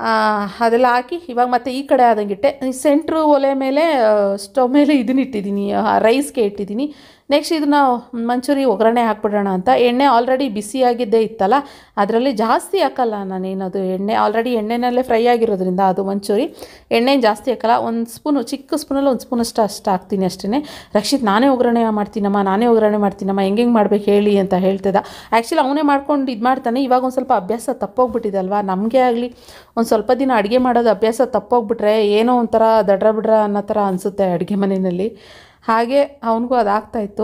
ಅದೆಲ್ಲ ಹಾಕಿ ಇವಾಗ ಮತ್ತೆ ಈ ಕಡೆ ಆದಂಗಿಟ್ಟೆ ಈ ಸೆಂಟ್ರು ಒಲೆ ಮೇಲೆ ಸ್ಟವ್ ಮೇಲೆ ಇದನ್ನ ಇಟ್ಟಿದ್ದೀನಿ ರೈಸ್ಗೆ ಇಟ್ಟಿದ್ದೀನಿ ನೆಕ್ಸ್ಟ್ ಇದನ್ನ ಮಂಚೂರಿ ಒಗ್ಗರಣೆ ಹಾಕ್ಬಿಡೋಣ ಅಂತ ಎಣ್ಣೆ ಆಲ್ರೆಡಿ ಬಿಸಿಯಾಗಿದ್ದೇ ಇತ್ತಲ್ಲ ಅದರಲ್ಲಿ ಜಾಸ್ತಿ ಹಾಕಲ್ಲ ನಾನೇನದು ಎಣ್ಣೆ ಆಲ್ರೆಡಿ ಎಣ್ಣೆನಲ್ಲೇ ಫ್ರೈ ಆಗಿರೋದ್ರಿಂದ ಅದು ಮಂಚೂರಿ ಎಣ್ಣೆ ಜಾಸ್ತಿ ಹಾಕಲ್ಲ ಒಂದು ಸ್ಪೂನು ಚಿಕ್ಕ ಸ್ಪೂನಲ್ಲಿ ಒಂದು ಸ್ಪೂನಷ್ಟು ಅಷ್ಟು ಹಾಕ್ತೀನಿ ಅಷ್ಟೇ ರಕ್ಷಿತ್ ನಾನೇ ಒಗ್ಗರಣೆ ಮಾಡ್ತೀನಮ್ಮ ನಾನೇ ಒಗ್ಗರಣೆ ಮಾಡ್ತೀನಮ್ಮ ಹೆಂಗೆ ಹೆಂಗೆ ಮಾಡ್ಬೇಕು ಹೇಳಿ ಅಂತ ಹೇಳ್ತಿದ್ದ ಆ್ಯಕ್ಚುಲಿ ಅವನೇ ಮಾಡ್ಕೊಂಡು ಇದು ಮಾಡ್ತಾನೆ ಇವಾಗ ಒಂದು ಸ್ವಲ್ಪ ಅಭ್ಯಾಸ ತಪ್ಪೋಗ್ಬಿಟ್ಟಿದೆ ಅಲ್ವಾ ನಮಗೆ ಆಗಲಿ ಒಂದು ಸ್ವಲ್ಪ ದಿನ ಅಡುಗೆ ಮಾಡೋದು ಅಭ್ಯಾಸ ತಪ್ಪೋಗ್ಬಿಟ್ರೆ ಏನೋ ಒಂಥರ ದಡ್ರ ಬಿಡ್ರ ಅನ್ನೋ ಥರ ಅನಿಸುತ್ತೆ ಅಡುಗೆ ಮನೆಯಲ್ಲಿ ಹಾಗೆ ಅವನಿಗೂ ಅದಾಗ್ತಾಯಿತ್ತು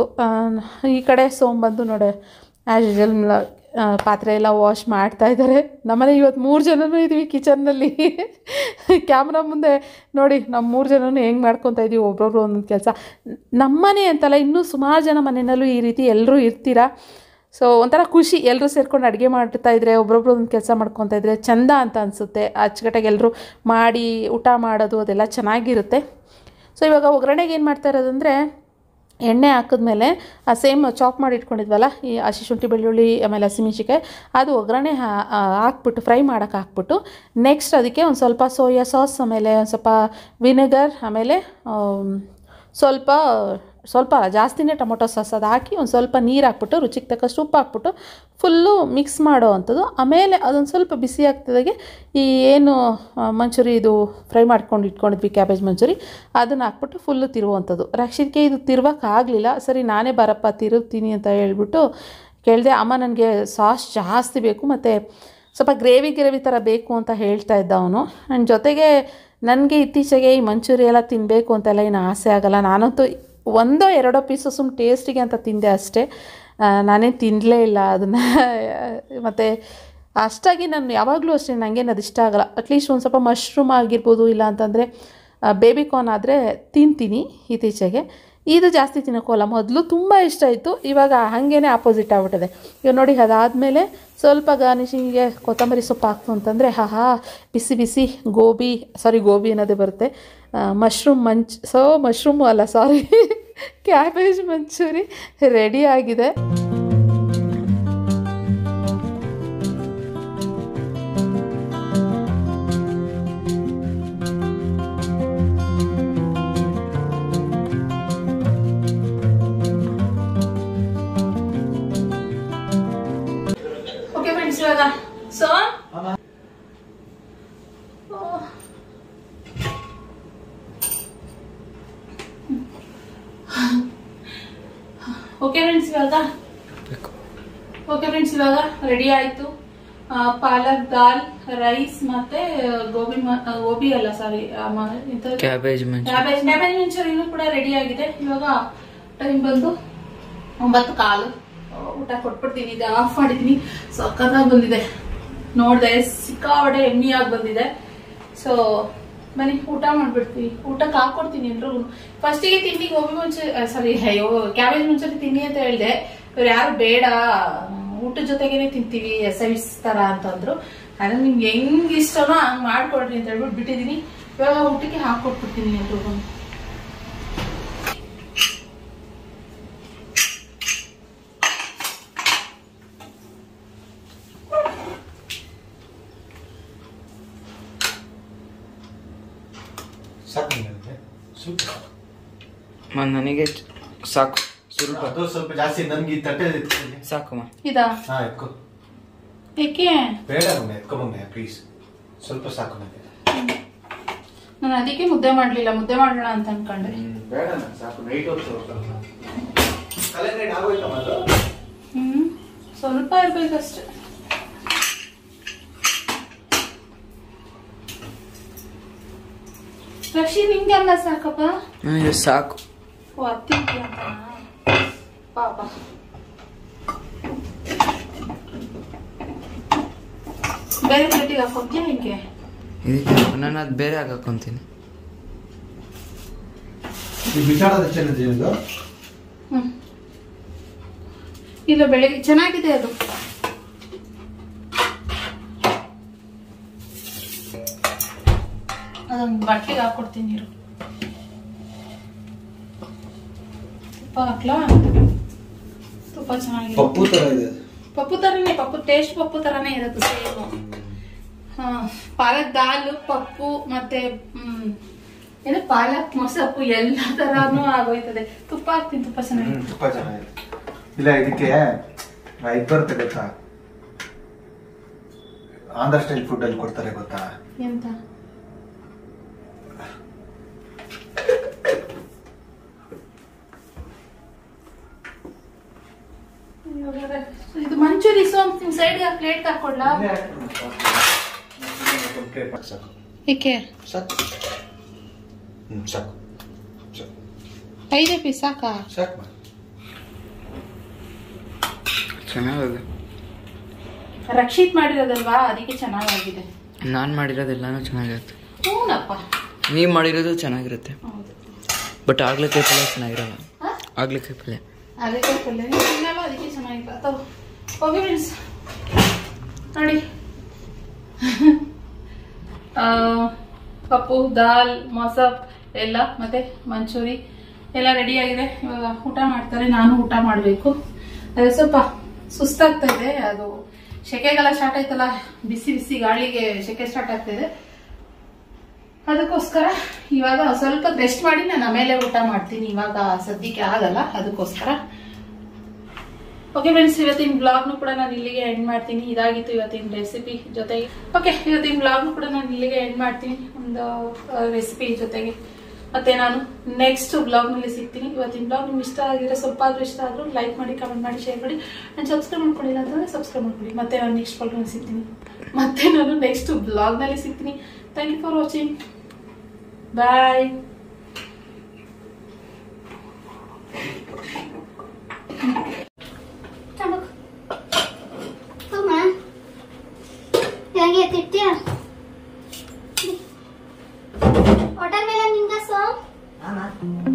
ಈ ಕಡೆ ಸೋಮ್ ಬಂದು ನೋಡಿ ಆ್ಯಸ್ ಯೂಶಲ್ ಪಾತ್ರೆ ಎಲ್ಲ ವಾಶ್ ಮಾಡ್ತಾ ಇದ್ದಾರೆ ನಮ್ಮನೆ ಇವತ್ತು ಮೂರು ಜನನೂ ಇದ್ದೀವಿ ಕಿಚನ್ನಲ್ಲಿ ಕ್ಯಾಮ್ರಾ ಮುಂದೆ ನೋಡಿ ನಮ್ಮ ಮೂರು ಜನನೂ ಹೆಂಗೆ ಮಾಡ್ಕೊತಾ ಇದ್ದೀವಿ ಒಬ್ರೊಬ್ರು ಒಂದೊಂದು ಕೆಲಸ ನಮ್ಮನೆ ಅಂತಲ್ಲ ಇನ್ನೂ ಸುಮಾರು ಜನ ಮನೆಯಲ್ಲೂ ಈ ರೀತಿ ಎಲ್ಲರೂ ಇರ್ತೀರಾ ಸೊ ಒಂಥರ ಖುಷಿ ಎಲ್ಲರೂ ಸೇರ್ಕೊಂಡು ಅಡುಗೆ ಮಾಡ್ತಾ ಇದ್ರೆ ಒಬ್ರೊಬ್ರು ಒಂದು ಕೆಲಸ ಮಾಡ್ಕೊತಾ ಇದ್ರೆ ಚಂದ ಅಂತ ಅನಿಸುತ್ತೆ ಅಚ್ಚುಕಟ್ಟಾಗಿ ಎಲ್ಲರೂ ಮಾಡಿ ಊಟ ಮಾಡೋದು ಅದೆಲ್ಲ ಚೆನ್ನಾಗಿರುತ್ತೆ ಸೊ ಇವಾಗ ಒಗ್ಗರಣೆಗೆ ಏನು ಮಾಡ್ತಾ ಇರೋದಂದರೆ ಎಣ್ಣೆ ಹಾಕಿದ್ಮೇಲೆ ಆ ಸೇಮ್ ಚಾಪ್ ಮಾಡಿ ಇಟ್ಕೊಂಡಿದ್ವಲ್ಲ ಈ ಹಸಿ ಶುಂಠಿ ಬೆಳ್ಳುಳ್ಳಿ ಆಮೇಲೆ ಹಸಿಮೆಣ್ಸಿಕಾಯಿ ಅದು ಒಗ್ಗರಣೆ ಹಾ- ಆ, ಹಾಕ್ಬಿಟ್ಟು ಫ್ರೈ ಮಾಡೋಕೆ ಹಾಕ್ಬಿಟ್ಟು ನೆಕ್ಸ್ಟ್ ಅದಕ್ಕೆ ಒಂದು ಸ್ವಲ್ಪ ಸೋಯಾ ಸಾಸ್ ಆಮೇಲೆ ಒಂದು ಸ್ವಲ್ಪ ವಿನೆಗರ್ ಆಮೇಲೆ ಆಮ್, ಸ್ವಲ್ಪ ಸ್ವಲ್ಪ ಅಲ್ಲ, ಜಾಸ್ತಿನೇ ಟೊಮೊಟೊ ಸಾಸ್ ಅದು ಹಾಕಿ ಒಂದು ಸ್ವಲ್ಪ ನೀರು ಹಾಕ್ಬಿಟ್ಟು ರುಚಿಗೆ ತಕ್ಕಷ್ಟು ಉಪ್ಪು ಹಾಕ್ಬಿಟ್ಟು ಫುಲ್ಲು ಮಿಕ್ಸ್ ಮಾಡೋ ಅಂಥದ್ದು ಆಮೇಲೆ ಅದೊಂದು ಸ್ವಲ್ಪ ಬಿಸಿ ಆಗ್ತಿದ್ದಾಗೆ ಈ ಏನು ಆ, ಮಂಚೂರಿ ಇದು ಫ್ರೈ ಮಾಡ್ಕೊಂಡು ಇಟ್ಕೊಂಡಿದ್ವಿ ಕ್ಯಾಬೇಜ್ ಮಂಚೂರಿ ಅದನ್ನು ಹಾಕ್ಬಿಟ್ಟು ಫುಲ್ಲು ತಿರುವಂಥದ್ದು ರಕ್ಷಿತ್ಗೆ ಇದು ತಿರ್ವಕ್ಕಾಗಲಿಲ್ಲ ಸರಿ ನಾನೇ ಬರಪ್ಪ ತಿರುಗ್ತೀನಿ ಅಂತ ಹೇಳ್ಬಿಟ್ಟು ಕೇಳಿದೆ ಅಮ್ಮ ನನಗೆ ಸಾಸ್ ಜಾಸ್ತಿ ಬೇಕು ಮತ್ತು ಸ್ವಲ್ಪ ಗ್ರೇವಿ ಗ್ರೇವಿ ಥರ ಬೇಕು ಅಂತ ಹೇಳ್ತಾ ಇದ್ದ ಅವನು ನನ್ನ ಜೊತೆಗೆ ನನಗೆ ಇತ್ತೀಚೆಗೆ ಈ ಮಂಚೂರಿ ಎಲ್ಲ ತಿನ್ನಬೇಕು ಅಂತೆಲ್ಲ ಏನು ಆಸೆ ಆಗಲ್ಲ ನಾನಂತೂ ಒಂದೋ ಎರಡೋ ಪೀಸು ಸುಮ್ಮ ಟೇಸ್ಟಿಗೆ ಅಂತ ತಿಂದೆ ಅಷ್ಟೇ ಆ, ನಾನೇನು ತಿನ್ನಲೇ ಇಲ್ಲ ಅದನ್ನು ಮತ್ತು ಅಷ್ಟಾಗಿ ನಾನು ಯಾವಾಗಲೂ ಅಷ್ಟೇ ನನಗೇನು ಅದು ಇಷ್ಟ ಆಗಲ್ಲ ಅಟ್ಲೀಸ್ಟ್ ಒಂದು ಸ್ವಲ್ಪ ಮಶ್ರೂಮ್ ಆಗಿರ್ಬೋದು ಇಲ್ಲ ಅಂತಂದರೆ ಬೇಬಿ ಕಾರ್ನ್ ಆದರೆ ತಿಂತೀನಿ ಇತ್ತೀಚೆಗೆ ಇದು ಜಾಸ್ತಿ ತಿನ್ನೋಕ್ಕೋಲ್ಲ ಮೊದಲು ತುಂಬ ಇಷ್ಟ ಇತ್ತು ಇವಾಗ ಹಾಗೇನೆ ಆಪೋಸಿಟ್ ಆಗ್ಬಿಟ್ಟಿದೆ ಈಗ ನೋಡಿ ಅದಾದಮೇಲೆ ಸ್ವಲ್ಪ ಗಾರ್ನಿಷಿಂಗಿಗೆ ಕೊತ್ತಂಬರಿ ಸೊಪ್ಪು ಹಾಕ್ತು ಅಂತಂದರೆ ಹಾ ಹಾ ಬಿಸಿ ಬಿಸಿ ಗೋಬಿ ಸಾರಿ ಗೋಬಿ ಅನ್ನೋದೇ ಬರುತ್ತೆ ಮಶ್ರೂಮ್ ಮಂಚ್ ಸೊ ಮಶ್ರೂಮು ಅಲ್ಲ ಸಾರಿ ಕ್ಯಾಬೇಜ್ ಮಂಚೂರಿ ರೆಡಿ ಆಗಿದೆ ಓಕೆ ಫ್ರೆಂಡ್ಸ್ ಇವಾಗ ಸೊ ಓಕೆ ಫ್ರೆಂಡ್ಸ್ ಇವಾಗ ಓಕೆ ಫ್ರೆಂಡ್ಸ್ ಇವಾಗ ರೆಡಿ ಆಯ್ತು ಆ, ಪಾಲಕ್ ದಾಲ್ ರೈಸ್ ಮತ್ತೆ ಗೋಬಿ ಮ- ಆ, ಗೋಬಿ ಅಲ್ಲ sorry cabbage manchurian cabbage cabbage ಮಂಚೂರಿನೂ ಕೂಡ ರೆಡಿ ಆಗಿದೆ ಇವಾಗ ಟೈಮ್ ಬಂದು ಒಂಬತ್ತು ಕಾಲು ಆ, ಊಟ ಕೊಟ್ಬಿಡ್ತೀನಿ ಇದು ಆಫ್ ಮಾಡಿದ್ದೀನಿ ಸಕ್ಕತ್ತಾಗಿ ಬಂದಿದೆ ನೋಡಿದೆ ಸಿಕ್ಕಾಪಟ್ಟೆ ಎಮ್ಮಿಯಾಗಿ ಬಂದಿದೆ ಸೊ ಬನ್ನಿ ಊಟ ಮಾಡ್ಬಿಡ್ತೀವಿ ಊಟಕ್ಕೆ ಹಾಕೊಡ್ತೀನಿ ಎಲ್ರಿಗೂ ಫಸ್ಟಿಗೆ ತಿಂಡಿ ಗೋಬಿ ಮುಂಚೂರಿ ಸಾರಿ ಅಯ್ಯೋ ಕ್ಯಾಬೇಜ್ ಮುಂಚೂರಿ ತಿನ್ನಿ ಅಂತ ಹೇಳಿದೆ ಇವ್ರು ಯಾರು ಬೇಡ ಊಟದ ಜೊತೆಗೇನೆ ತಿಂತೀವಿ ಸೈಡ್ಸ್ ತರ ಅಂತಂದ್ರು ಅದ್ರ ನಿಮ್ಗೆ ಹೆಂಗ್ ಇಷ್ಟನೋ ಹಂಗ್ ಮಾಡ್ಕೊಡ್ರಿ ಅಂತ ಹೇಳ್ಬಿಟ್ಟು ಬಿಟ್ಟಿದೀನಿ ಇವಾಗ ಊಟಕ್ಕೆ ಹಾಕೊಟ್ಬಿಡ್ತೀನಿ ಎಲ್ರಿಗೂ ಸಾಕು ನನಗೆ ಸ್ವಲ್ಪ ಮ- ನನಗೆ ಚ- ಸಾಕು ಸ್ವಲ್ಪ ಅದು ಸ್ವಲ್ಪ ಜಾಸ್ತಿ ನನ್ಗೆ ಈ ತಟ್ಟೆ ಎತ್ಕೊಳ್ಳಿ. ಸಾಕಮ್ಮ ಇದಾ ಹಾ ಎತ್ಕೊ ಏಕೆ ಬೇಡ ಮಮ್ಮಿ ಎತ್ಕೊ ಮಮ್ಮಿ ಪ್ಲೀಸ್ ಸ್ವಲ್ಪ ಸಾಕು ನನಗೆ ನಾನು ಅದಕ್ಕೆ ಮುದ್ದೆ ಮಾಡ್ಲಿಲ್ಲ ಮುದ್ದೆ ಮಾಡೋಣ ಅಂತ ಅನ್ಕೊಂಡೆ ಬೇಡ ನಂಗೆ ಸಾಕು ನೈಟ್ ಹೊತ್ತು ಸ್ವಲ್ಪ ತಲೆ ನೈಟ್ ಆಗೋಯ್ತಮ್ಮ ಅದು ಹ್ಮ್ ಸ್ವಲ್ಪ ಇರ್ಬೇಕಷ್ಟೆ ರಕ್ಷಿ ನಿಂಗೆ ಅನ್ನ ಸಾಕಪ್ಪ ನನಗೆ ಸಾಕು ಓ ಅತ್ತಿಗೆ ಪಾಪ ಬೇರೆ ಪ್ಲೇಟಿಗೆ ಹಾಕೊಂತೀಯ ಹಿಂಗೆ ಇದಕ್ಕೆ ನಾನು ಅದು ಬೇರೆ ಹಾಕೊಂತೀನಿ ಈ ಬಿಸಾಡೋದು ಚೆನ್ನದ ಇದು ಹ್ಮ್ ಇಲ್ಲ ಬೆಳಿಗ್ಗೆ ಚೆನ್ನಾಗಿದೆ ಅದು ಅದೊಂದು ಬಟ್ಟೆಗೆ ಹಾಕೊಡ್ತೀನಿ ನೀರು ತುಪ್ಪ ಹಾಕ್ಲಾ ತುಪ್ಪ ಚೆನ್ನಾಗಿದೆ ಪಪ್ಪು ತರ ಇದೆ ಪಪ್ಪು ಥರನೇ ಪಪ್ಪು ಟೇಸ್ಟ್ ಪಪ್ಪು ಥರನೇ ಇರುತ್ತೆ ಸೇಮ್ ಆ, ಪಾಲಕ್ ದಾಲ್ ಪಪ್ಪು ಮತ್ತೆ ಹ್ಮ್, ಏನು ಪಾಲಕ್ ಮೊಸಪ್ಪು ಎಲ್ಲ ತರಾನು ಆಗೋಯ್ತದೆ ತುಪ್ಪ ಹಾಕ್ತೀನಿ ತುಪ್ಪ ಚೆನ್ನಾಗಿ ಹ್ಮ್, ತುಂಬಾ ಚೆನ್ನಾಗಿದೆ ಇಲ್ಲ ಇದಕ್ಕೆ ಇದು ಬರುತ್ತೆ ಗೊತ್ತಾ ಆಂಧ್ರ ಸ್ಟೈಲ್ ಫುಡ್ ಅಲ್ಲಿ ಕೊಡ್ತಾರೆ ಗೊತ್ತಾ ಎಂತ ಇದು ಮಂಚೂರಿ ಸೋಂಪ್ ನಿಮ್ ಸೈಡ್ ಪ್ಲೇಟ್ ಹಾಕೊಡ್ಲಾ ಸಾಕು ಏಕೆ ಸಾಕು ಹ್ಮ್ ಸಾಕು ಸಾಕು ಐದೇ ಪೀಸ್ ಸಾಕಾ ಸಾಕು ಮಾ ಚೆನ್ನಾಗಿದೆ ರಕ್ಷಿತ್ ಮಾಡಿರೋದಲ್ವಾ ಅದಕ್ಕೆ ಚೆನ್ನಾಗಾಗಿದೆ ನಾನು ಮಾಡಿರೋದೆಲ್ಲನೂ ಚೆನ್ನಾಗಿರುತ್ತೆ ಹ್ಞೂನಪ್ಪ ನೀವು ಮಾಡಿರೋದು ಚೆನ್ನಾಗಿರುತ್ತೆ ಹೌದು ಬಟ್ ಆಗ್ಲಿಕಾಯಿ ಪಲ್ಯ ಚೆನ್ನಾಗಿರಲ್ಲ ಹಾ? ಆಗ್ಲಿಕಾಯಿ ಪಲ್ಯ ಅದಕ್ಕೆ ಪಲ್ಯ ನೀವು ತಿನ್ನಲ್ಲ ಅದಕ್ಕೆ ಚೆನ್ನಾಗಿಲ್ಲ ಅಥವಾ ಹೋಗಿ ಫ್ರೆಂಡ್ಸ್ ನೋಡಿ ಆ, ಪಪ್ಪು ದಾಲ್ ಮೊಸಪ್ ಎಲ್ಲ ಮತ್ತೆ ಮಂಚೂರಿ ಎಲ್ಲ ರೆಡಿ ಆಗಿದೆ ಇವಾಗ ಊಟ ಮಾಡ್ತಾರೆ ನಾನು ಊಟ ಮಾಡಬೇಕು ಅದು ಸ್ವಲ್ಪ ಸುಸ್ತಾಗ್ತಾ ಇದೆ ಅದು ಸೆಕೆಗೆಲ್ಲ ಸ್ಟಾರ್ಟ್ ಆಯ್ತಲ್ಲ ಬಿಸಿ ಬಿಸಿ ಗಾಳಿಗೆ ಸೆಕೆ ಸ್ಟಾರ್ಟ್ ಆಗ್ತಾ ಇದೆ ಅದಕ್ಕೋಸ್ಕರ ಇವಾಗ ಸ್ವಲ್ಪ ರೆಸ್ಟ್ ಮಾಡಿ ನಾನು ಆಮೇಲೆ ಊಟ ಮಾಡ್ತೀನಿ ಇವಾಗ ಸದ್ಯಕ್ಕೆ ಆಗಲ್ಲ ಅದಕ್ಕೋಸ್ಕರ ಓಕೆ ಫ್ರೆಂಡ್ಸ್ ಇವತ್ತಿನ ಬ್ಲಾಗ್ನು ಕೂಡ ನಾನು ಇಲ್ಲಿಗೆ ಎಂಡ್ ಮಾಡ್ತೀನಿ ಇದಾಗಿತ್ತು ಇವತ್ತಿನ ರೆಸಿಪಿ ಜೊತೆಗೆ ಓಕೆ ಇವತ್ತಿನ ಬ್ಲಾಗ್ನು ಕೂಡ ನಾನು ಇಲ್ಲಿಗೆ ಎಂಡ್ ಮಾಡ್ತೀನಿ ಒಂದು ರೆಸಿಪಿ ಜೊತೆಗೆ ಮತ್ತೆ ನಾನು ನೆಕ್ಸ್ಟ್ ಬ್ಲಾಗ್ನಲ್ಲಿ ಸಿಗ್ತೀನಿ ಇವತ್ತಿನ ಬ್ಲಾಗ್ ನಿಮ್ಗೆ ಇಷ್ಟ ಆಗಿದ್ರೆ ಸ್ವಲ್ಪ ಆದ್ರೂ ಇಷ್ಟ ಆದ್ರೂ ಲೈಕ್ ಮಾಡಿ ಕಮೆಂಟ್ ಮಾಡಿ ಶೇರ್ ಮಾಡಿ ನಾನು ಸಬ್ಸ್ಕ್ರೈಬ್ ಮಾಡ್ಕೊಂಡಿಲ್ಲ ಅಂತಂದ್ರೆ ಸಬ್ಸ್ಕ್ರೈಬ್ ಮಾಡ್ಕೊಳ್ಳಿ ಮತ್ತೆ ನಾನು ನೆಕ್ಸ್ಟ್ ಬ್ಲಾಗ್ನಲ್ಲಿ ಸಿಗ್ತೀನಿ ಮತ್ತೆ ನಾನು ನೆಕ್ಸ್ಟ್ ಬ್ಲಾಗ್ನಲ್ಲಿ ಸಿಗ್ತೀನಿ thank you for watching bye Tambak. Toma. ಹೆಂಗೆ ತಿಟ್ಟ್ಯಾ ಹೋಟೆಲ್ ಮೇಲೆ ನಿಂಗ ಸೋ